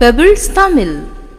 pebbles Tamil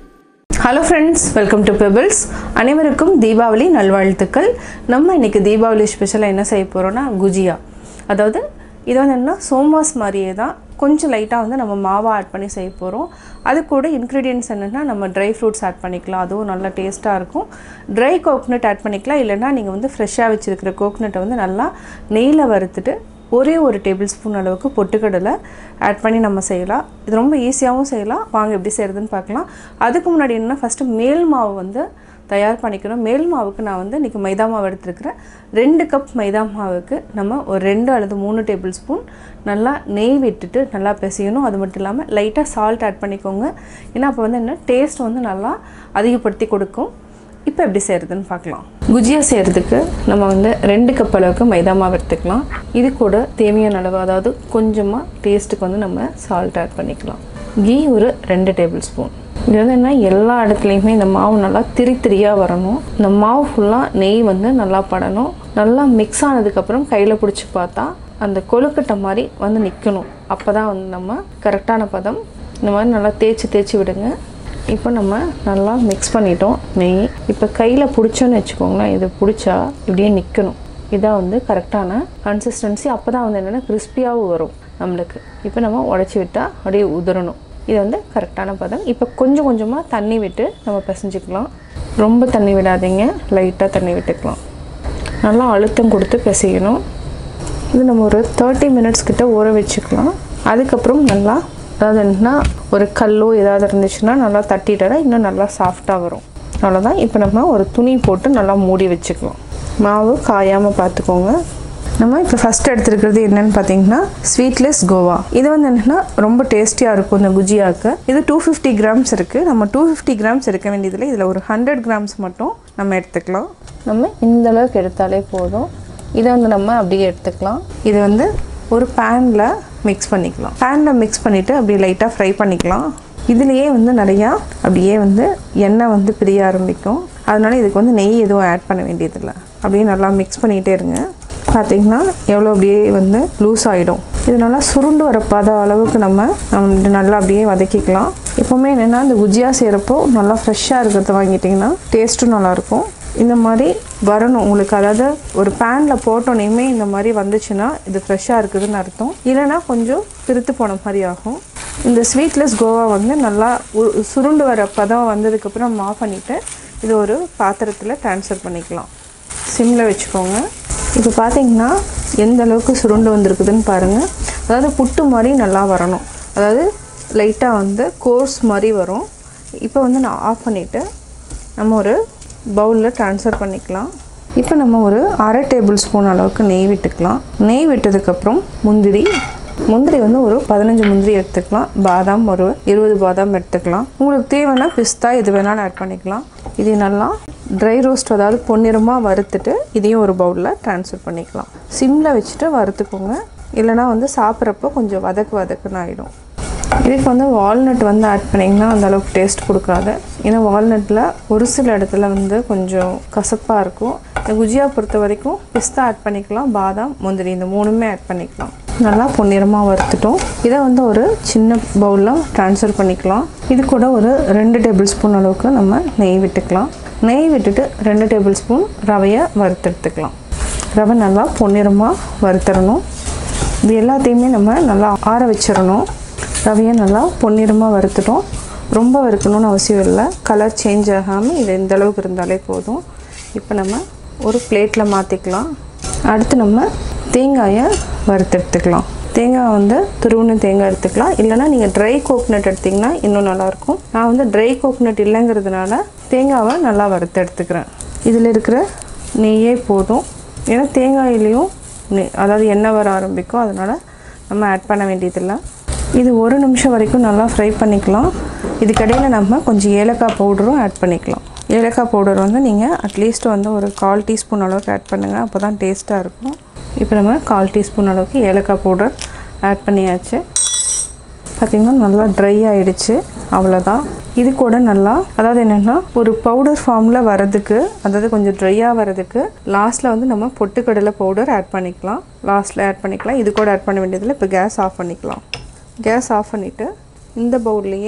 hello friends welcome to Pebbles அனைவருக்கும் தீபாவளி நல்வாழ்த்துக்கள் நம்ம இன்னைக்கு தீபாவளி ஸ்பெஷலாக என்ன செய்ய போகிறோம்னா குஜியா அதாவது இது வந்து என்ன சோமாஸ் மாதிரியே தான் கொஞ்சம் லைட்டாக வந்து நம்ம மாவை ஆட் பண்ணி செய்ய போகிறோம் அது கூட இன்க்ரீடியன்ஸ் என்னென்னா நம்ம ட்ரை ஃப்ரூட்ஸ் ஆட் பண்ணிக்கலாம் அதுவும் நல்லா டேஸ்ட்டாக இருக்கும் ட்ரை கோக்னட் ஆட் பண்ணிக்கலாம் இல்லைன்னா நீங்கள் வந்து ஃப்ரெஷ்ஷாக வச்சுருக்கிற கோக்னட்டை வந்து நல்லா நெய்யில் வறுத்துட்டு ஒரே ஒரு டேபிள் ஸ்பூன் அளவுக்கு பொட்டுக்கடலை ஆட் பண்ணி நம்ம செய்யலாம் இது ரொம்ப ஈஸியாகவும் செய்யலாம் வாங்க எப்படி செய்கிறதுன்னு பார்க்கலாம் அதுக்கு முன்னாடி என்ன ஃபஸ்ட்டு மேல் மாவு வந்து தயார் பண்ணிக்கணும் மேல் மாவுக்கு நான் வந்து இன்றைக்கி மைதா மாவு எடுத்துருக்கிறேன் ரெண்டு கப் மைதா மாவுக்கு நம்ம ஒரு ரெண்டு அல்லது மூணு டேபிள் ஸ்பூன் நல்லா நெய் விட்டுட்டு நல்லா பிசையணும் அது மட்டும் இல்லாமல் லைட்டாக சால்ட் ஆட் பண்ணிக்கோங்க ஏன்னா அப்போ வந்து என்ன டேஸ்ட் வந்து நல்லா அதிகப்படுத்தி கொடுக்கும் இப்போ எப்படி செய்கிறதுன்னு பார்க்கலாம் குஜியா செய்கிறதுக்கு நம்ம வந்து ரெண்டு கப் அளவுக்கு மைதா மாவு எடுத்துக்கலாம் இது கூட தேவையான அளவு அதாவது கொஞ்சமாக டேஸ்ட்டுக்கு வந்து நம்ம சால்ட் ஆட் பண்ணிக்கலாம் கீ ஒரு ரெண்டு டேபிள் ஸ்பூன் இது வந்து என்ன எல்லா இடத்துலையுமே இந்த மாவு நல்லா திரி திரியாக வரணும் இந்த மாவு ஃபுல்லாக நெய் வந்து நல்லா படணும் நல்லா மிக்ஸ் ஆனதுக்கப்புறம் கையில் பிடிச்சி பார்த்தா அந்த கொழுக்கட்டை மாதிரி வந்து நிற்கணும் அப்போ தான் வந்து நம்ம கரெக்டான பதம் இந்த மாதிரி நல்லா தேய்ச்சி தேய்ச்சி விடுங்க இப்போ நம்ம நல்லா மிக்ஸ் பண்ணிட்டோம் நெய் இப்போ கையில் பிடிச்சோன்னு வச்சுக்கோங்களேன் இது பிடிச்சா இப்படியே நிற்கணும் இதான் வந்து கரெக்டான கன்சிஸ்டன்சி அப்போ தான் வந்து என்னென்னா கிறிஸ்பியாகவும் வரும் நம்மளுக்கு இப்போ நம்ம உடச்சி விட்டால் அப்படியே உதிரணும் இது வந்து கரெக்டான பதம் இப்போ கொஞ்சம் கொஞ்சமாக தண்ணி விட்டு நம்ம பிசைஞ்சிக்கலாம் ரொம்ப தண்ணி விடாதீங்க லைட்டாக தண்ணி விட்டுக்கலாம் நல்லா அழுத்தம் கொடுத்து பிசையணும் இது நம்ம ஒரு தேர்ட்டி மினிட்ஸ் கிட்ட ஊற வச்சுக்கலாம் அதுக்கப்புறம் நல்லா அதாவது என்னன்னா ஒரு கல்லோ ஏதாவது இருந்துச்சுன்னா நல்லா தட்டிட்டா இன்னும் நல்லா சாஃப்டாக வரும் அவ்வளோதான் இப்போ நம்ம ஒரு துணி போட்டு நல்லா மூடி வச்சுக்கலாம் மாவு காயாமல் பார்த்துக்கோங்க நம்ம இப்போ ஃபஸ்ட் எடுத்துருக்கிறது என்னன்னு பார்த்தீங்கன்னா ஸ்வீட்லெஸ் கோவா இது வந்து என்னென்னா ரொம்ப டேஸ்டியாக இருக்கும் இந்த குஜியாவுக்கு இது டூ ஃபிஃப்டி கிராம்ஸ் இருக்குது நம்ம டூ ஃபிஃப்டி கிராம்ஸ் எடுக்க வேண்டியதில் இதில் ஒரு ஹண்ட்ரட் கிராம்ஸ் மட்டும் நம்ம எடுத்துக்கலாம் நம்ம இந்த அளவுக்கு எடுத்தாலே போதும் இதை வந்து நம்ம அப்படியே எடுத்துக்கலாம் இது வந்து ஒரு பேனில் மிக்ஸ் பண்ணிக்கலாம் பேனில் மிக்ஸ் பண்ணிவிட்டு அப்படியே லைட்டாக ஃப்ரை பண்ணிக்கலாம் இதுலேயே வந்து நிறையா அப்படியே வந்து எண்ணெய் வந்து பிரிய ஆரம்பிக்கும் அதனால இதுக்கு வந்து நெய் எதுவும் ஆட் பண்ண வேண்டியதில்லை அப்படியே நல்லா மிக்ஸ் பண்ணிகிட்டே இருங்க பார்த்தீங்கன்னா எவ்வளோ அப்படியே வந்து லூஸ் ஆகிடும் இது நல்லா சுருண்டு வரப்பாத அளவுக்கு நம்ம நம்ம நல்லா அப்படியே வதக்கிக்கலாம் எப்போவுமே என்னென்னா இந்த குஜியா செய்கிறப்போ நல்லா ஃப்ரெஷ்ஷாக இருக்கிறத வாங்கிட்டிங்கன்னா டேஸ்ட்டும் நல்லாயிருக்கும் இந்த மாதிரி வரணும் உங்களுக்கு அதாவது ஒரு பேனில் போட்டோன்னே இந்த மாதிரி வந்துச்சுன்னா இது ஃப்ரெஷ்ஷாக இருக்குதுன்னு அர்த்தம் இல்லைன்னா கொஞ்சம் பிரித்து போன மாதிரி ஆகும் இந்த ஸ்வீட்லெஸ் கோவா வந்து நல்லா உ- சுருண்டு வர பதம் வந்ததுக்கப்புறம் நம்ம ஆஃப் பண்ணிவிட்டு இது ஒரு பாத்திரத்தில் ட்ரான்ஸ்ஃபர் பண்ணிக்கலாம் சிம்மில் வச்சுக்கோங்க இப்போ பார்த்தீங்கன்னா எந்த அளவுக்கு சுருண்டு வந்திருக்குதுன்னு பாருங்கள் அதாவது புட்டு மாதிரி நல்லா வரணும் அதாவது லைட்டாக வந்து கோர்ஸ் மாதிரி வரும் இப்போ வந்து நான் ஆஃப் பண்ணிவிட்டு நம்ம ஒரு பவுலில் ட்ரான்ஸ்ஃபர் பண்ணிக்கலாம் இப்போ நம்ம ஒரு அரை டேபிள் ஸ்பூன் அளவுக்கு நெய் விட்டுக்கலாம் நெய் விட்டதுக்கப்புறம் முந்திரி முந்திரி வந்து ஒரு பதினஞ்சு முந்திரி எடுத்துக்கலாம் பாதாம் ஒரு இருபது பாதாம் எடுத்துக்கலாம் உங்களுக்கு தேவைன்னா பிஸ்தா எது வேணாலும் ஆட் பண்ணிக்கலாம் இது நல்லா ட்ரை ரோஸ்ட் அதாவது பொன்னிறமாக வறுத்துட்டு இதையும் ஒரு பவுலில் ட்ரான்ஸ்ஃபர் பண்ணிக்கலாம் சிம்மில் வச்சுட்டு வறுத்துக்கோங்க இல்லைனா வந்து சாப்பிட்றப்போ கொஞ்சம் வதக்கு வதக்குன்னு ஆகிடும் இதுக்கு வந்து வால்நட் வந்து ஆட் பண்ணிங்கன்னா அந்த அளவுக்கு டேஸ்ட் கொடுக்காது ஏன்னா வால்நட்டில் ஒரு சில இடத்துல வந்து கொஞ்சம் கசப்பாக இருக்கும் இந்த குஜியா பொறுத்த வரைக்கும் பிஸ்தா ஆட் பண்ணிக்கலாம் பாதாம் முந்திரி இந்த மூணுமே ஆட் பண்ணிக்கலாம் நல்லா பொன்னிறமாக வறுத்துட்டோம் இதை வந்து ஒரு சின்ன பவுலில் ட்ரான்ஸ்ஃபர் பண்ணிக்கலாம் இது கூட ஒரு ரெண்டு டேபிள் ஸ்பூன் அளவுக்கு நம்ம நெய் விட்டுக்கலாம் நெய் விட்டுட்டு ரெண்டு டேபிள் ஸ்பூன் ரவையை வறுத்தெடுத்துக்கலாம் ரவை நல்லா பொன்னிறமாக வறுத்தரணும் இது எல்லாத்தையுமே நம்ம நல்லா ஆற வச்சிடணும் ரவையை நல்லா பொன்னிறமாக வறுத்துட்டோம் ரொம்ப வறுக்கணும்னு அவசியம் இல்லை கலர் சேஞ்ச் ஆகாமல் இது இந்த அளவுக்கு இருந்தாலே போதும் இப்போ நம்ம ஒரு பிளேட்டில் மாற்றிக்கலாம் அடுத்து நம்ம தேங்காயை வறுத்தெடுத்துக்கலாம் தேங்காய் வந்து துருவுன தேங்காய் எடுத்துக்கலாம் இல்லைனா நீங்கள் ட்ரை கோக்னட் எடுத்திங்கன்னா இன்னும் நல்லாயிருக்கும் நான் வந்து ட்ரை கோக்னட் இல்லைங்கிறதுனால தேங்காவை நல்லா வறுத்து எடுத்துக்கிறேன் இதில் இருக்கிற நெய்யே போதும் ஏன்னா தேங்காயிலையும் நெய் அதாவது எண்ணெய் வர ஆரம்பிக்கும் அதனால் நம்ம ஆட் பண்ண வேண்டியதில்லை இது ஒரு நிமிஷம் வரைக்கும் நல்லா ஃப்ரை பண்ணிக்கலாம் இதுக்கடையில் நம்ம கொஞ்சம் ஏலக்காய் பவுடரும் ஆட் பண்ணிக்கலாம் ஏலக்காய் பவுடர் வந்து நீங்கள் அட்லீஸ்ட் வந்து ஒரு கால் டீஸ்பூன் அளவுக்கு ஆட் பண்ணுங்கள் அப்போ தான் டேஸ்ட்டாக இருக்கும் இப்போ நம்ம கால் டீஸ்பூன் அளவுக்கு ஏலக்காய் பவுடர் ஆட் பண்ணியாச்சு பார்த்திங்கன்னா நல்லா ட்ரை ஆயிடுச்சு அவ்வளோதான் இது கூட நல்லா அதாவது என்னென்னா ஒரு பவுடர் ஃபார்மில் வரதுக்கு அதாவது கொஞ்சம் ட்ரையாக வரதுக்கு லாஸ்ட்டில் வந்து நம்ம பொட்டுக்கடலை பவுடர் ஆட் பண்ணிக்கலாம் லாஸ்ட்டில் ஆட் பண்ணிக்கலாம் இது கூட ஆட் பண்ண வேண்டியதில்லை இப்போ கேஸ் ஆஃப் பண்ணிக்கலாம் கேஸ் ஆஃப் பண்ணிவிட்டு இந்த பவுல்லையே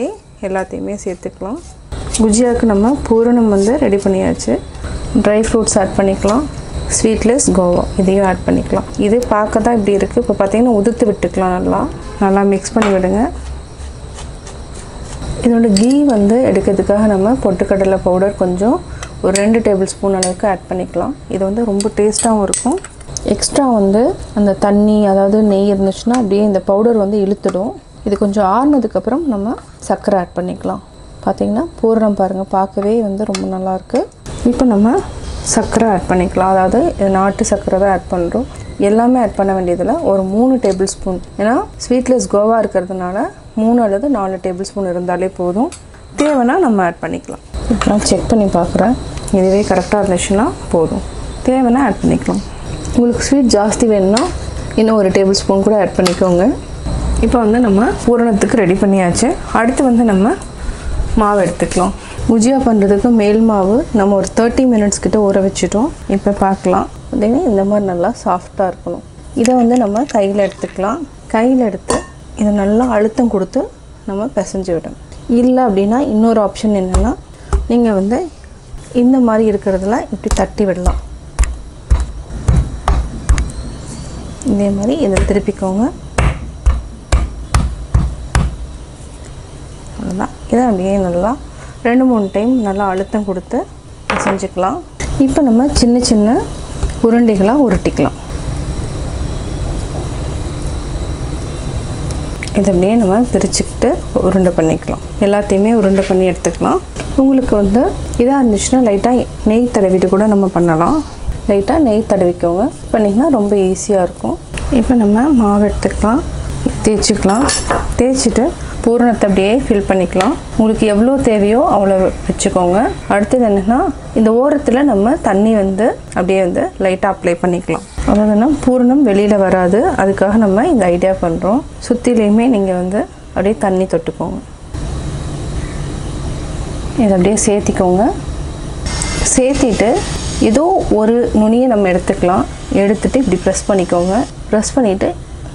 எல்லாத்தையுமே சேர்த்துக்கலாம் குஜியாவுக்கு நம்ம பூரணம் வந்து ரெடி பண்ணியாச்சு ட்ரை ஃப்ரூட்ஸ் ஆட் பண்ணிக்கலாம் ஸ்வீட்லெஸ் கோவா இதையும் ஆட் பண்ணிக்கலாம் இது பார்க்க தான் இப்படி இருக்குது இப்போ பார்த்தீங்கன்னா உதுத்து விட்டுக்கலாம் நல்லா நல்லா மிக்ஸ் பண்ணி விடுங்க இதோட கீ வந்து எடுக்கிறதுக்காக நம்ம பொட்டுக்கடலை பவுடர் கொஞ்சம் ஒரு ரெண்டு டேபிள் ஸ்பூன் அளவுக்கு ஆட் பண்ணிக்கலாம் இது வந்து ரொம்ப டேஸ்ட்டாகவும் இருக்கும் எக்ஸ்ட்ரா வந்து அந்த தண்ணி அதாவது நெய் இருந்துச்சுன்னா அப்படியே இந்த பவுடர் வந்து இழுத்துடும் இது கொஞ்சம் ஆறுனதுக்கப்புறம் நம்ம சர்க்கரை ஆட் பண்ணிக்கலாம் பார்த்திங்கன்னா பூரணம் பாருங்கள் பார்க்கவே வந்து ரொம்ப நல்லாயிருக்கு இப்போ நம்ம சர்க்கரை ஆட் பண்ணிக்கலாம் அதாவது இது நாட்டு சர்க்கரை தான் ஆட் பண்ணுறோம் எல்லாமே ஆட் பண்ண வேண்டியதில் ஒரு மூணு டேபிள் ஸ்பூன் ஏன்னா ஸ்வீட்லெஸ் கோவா இருக்கிறதுனால மூணு அல்லது நாலு டேபிள் ஸ்பூன் இருந்தாலே போதும் தேவைன்னா நம்ம ஆட் பண்ணிக்கலாம் நான் செக் பண்ணி பார்க்குறேன் இதுவே கரெக்டாக இருந்துச்சுன்னா போதும் தேவைன்னா ஆட் பண்ணிக்கலாம் உங்களுக்கு ஸ்வீட் ஜாஸ்தி வேணும்னா இன்னும் ஒரு டேபிள் ஸ்பூன் கூட ஆட் பண்ணிக்கோங்க இப்போ வந்து நம்ம பூரணத்துக்கு ரெடி பண்ணியாச்சு அடுத்து வந்து நம்ம மாவு எடுத்துக்கலாம் குஜியா பண்ணுறதுக்கு மேல் மாவு நம்ம ஒரு தேர்ட்டி மினிட்ஸ் கிட்ட ஊற வச்சுட்டோம் இப்போ பார்க்கலாம் பார்த்தீங்கன்னா இந்த மாதிரி நல்லா சாஃப்டாக இருக்கணும் இதை வந்து நம்ம கையில் எடுத்துக்கலாம் கையில் எடுத்து இதை நல்லா அழுத்தம் கொடுத்து நம்ம பிசைஞ்சு விடணும் இல்லை அப்படின்னா இன்னொரு ஆப்ஷன் என்னென்னா நீங்கள் வந்து இந்த மாதிரி இருக்கிறதுல இப்படி தட்டி விடலாம் இதே மாதிரி இதை திருப்பிக்கோங்க அவ்வளோதான் இதை அப்படியே நல்லா ரெண்டு மூணு டைம் நல்லா அழுத்தம் கொடுத்து செஞ்சுக்கலாம் இப்போ நம்ம சின்ன சின்ன உருண்டைகளாக உருட்டிக்கலாம் இதை அப்படியே நம்ம பிரிச்சுக்கிட்டு உருண்டை பண்ணிக்கலாம் எல்லாத்தையுமே உருண்டை பண்ணி எடுத்துக்கலாம் உங்களுக்கு வந்து இதாக இருந்துச்சுன்னா லைட்டாக நெய் தடவிட்டு கூட நம்ம பண்ணலாம் லைட்டாக நெய் தடவிக்கோங்க பண்ணிங்கன்னா ரொம்ப ஈஸியாக இருக்கும் இப்போ நம்ம மாவு எடுத்துக்கலாம் தேய்ச்சிக்கலாம் தேய்ச்சிட்டு பூரணத்தை அப்படியே ஃபில் பண்ணிக்கலாம் உங்களுக்கு எவ்வளோ தேவையோ அவ்வளோ வச்சுக்கோங்க அடுத்தது என்னென்னா இந்த ஓரத்தில் நம்ம தண்ணி வந்து அப்படியே வந்து லைட்டாக அப்ளை பண்ணிக்கலாம் அவ்வளோதானா பூரணம் வெளியில் வராது அதுக்காக நம்ம இந்த ஐடியா பண்ணுறோம் சுற்றிலையுமே நீங்கள் வந்து அப்படியே தண்ணி தொட்டுக்கோங்க இதை அப்படியே சேர்த்திக்கோங்க சேர்த்திட்டு ஏதோ ஒரு நுனியை நம்ம எடுத்துக்கலாம் எடுத்துகிட்டு இப்படி ப்ரெஸ் பண்ணிக்கோங்க ப்ரெஸ் பண்ணிவிட்டு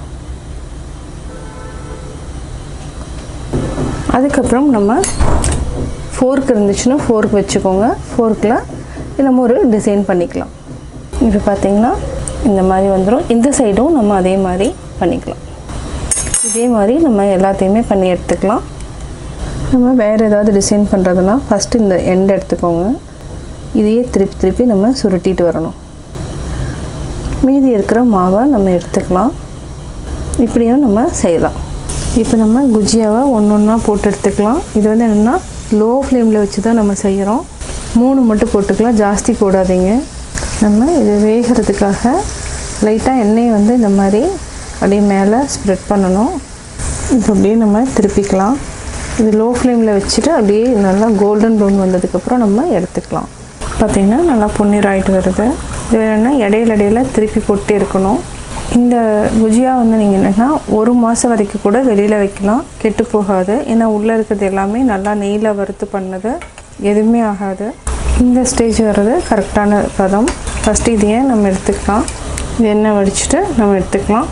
அதுக்கப்புறம் நம்ம ஃபோர்க் இருந்துச்சுன்னா ஃபோர்க் வச்சுக்கோங்க ஃபோர்க்கில் நம்ம ஒரு டிசைன் பண்ணிக்கலாம் இப்போ பார்த்திங்கன்னா இந்த மாதிரி வந்துடும் இந்த சைடும் நம்ம அதே மாதிரி பண்ணிக்கலாம் இதே மாதிரி நம்ம எல்லாத்தையுமே பண்ணி எடுத்துக்கலாம் நம்ம வேறு ஏதாவது டிசைன் பண்ணுறதுனா ஃபஸ்ட்டு இந்த எண்ட் எடுத்துக்கோங்க இதையே திருப்பி திருப்பி நம்ம சுருட்டிட்டு வரணும் மீதி இருக்கிற மாவை நம்ம எடுத்துக்கலாம் இப்படியும் நம்ம செய்யலாம் இப்போ நம்ம குஜியாவை ஒன்று ஒன்றா போட்டு எடுத்துக்கலாம் இது வந்து என்னென்னா லோ ஃப்ளேமில் வச்சு தான் நம்ம செய்கிறோம் மூணு மட்டும் போட்டுக்கலாம் ஜாஸ்தி போடாதீங்க நம்ம இது வேகிறதுக்காக லைட்டாக எண்ணெய் வந்து இந்த மாதிரி அப்படியே மேலே ஸ்ப்ரெட் பண்ணணும் இப்போ அப்படியே நம்ம திருப்பிக்கலாம் இது லோ ஃப்ளேமில் வச்சுட்டு அப்படியே நல்லா கோல்டன் ப்ரௌன் வந்ததுக்கப்புறம் நம்ம எடுத்துக்கலாம் பார்த்திங்கன்னா நல்லா பொன்னீர் ஆகிட்டு வருது இது வேணுன்னா இடையில இடையில திருப்பி போட்டே இருக்கணும் இந்த குஜியா வந்து நீங்கள் என்னென்னா ஒரு மாதம் வரைக்கும் கூட வெளியில் வைக்கலாம் கெட்டு போகாது ஏன்னா உள்ளே இருக்கிறது எல்லாமே நல்லா நெய்யில் வறுத்து பண்ணது எதுவுமே ஆகாது இந்த ஸ்டேஜ் வர்றது கரெக்டான பதம் ஃபஸ்ட்டு இதையே நம்ம எடுத்துக்கலாம் இது எண்ணெய் வடிச்சிட்டு நம்ம எடுத்துக்கலாம்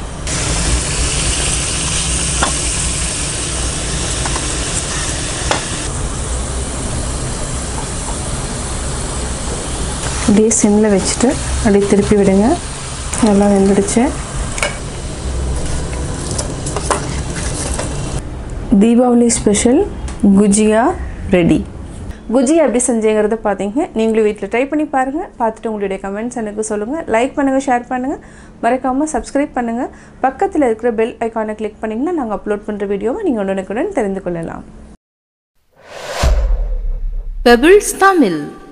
அப்படியே சிம்மில் வச்சுட்டு அப்படியே திருப்பி விடுங்க நல்லா வெந்துடுச்சு தீபாவளி ஸ்பெஷல் குஜியா ரெடி குஜியா எப்படி செஞ்சேங்கிறத பார்த்தீங்க நீங்களும் வீட்டில் ட்ரை பண்ணி பாருங்கள் பார்த்துட்டு உங்களுடைய கமெண்ட்ஸ் எனக்கு சொல்லுங்கள் லைக் பண்ணுங்கள் ஷேர் பண்ணுங்கள் மறக்காமல் சப்ஸ்கிரைப் பண்ணுங்கள் பக்கத்தில் இருக்கிற பெல் ஐக்கானை கிளிக் பண்ணிங்கன்னா நாங்கள் அப்லோட் பண்ணுற வீடியோவை நீங்கள் உடனுக்குடன் தெரிந்து கொள்ளலாம் பெபிள்ஸ் தமிழ்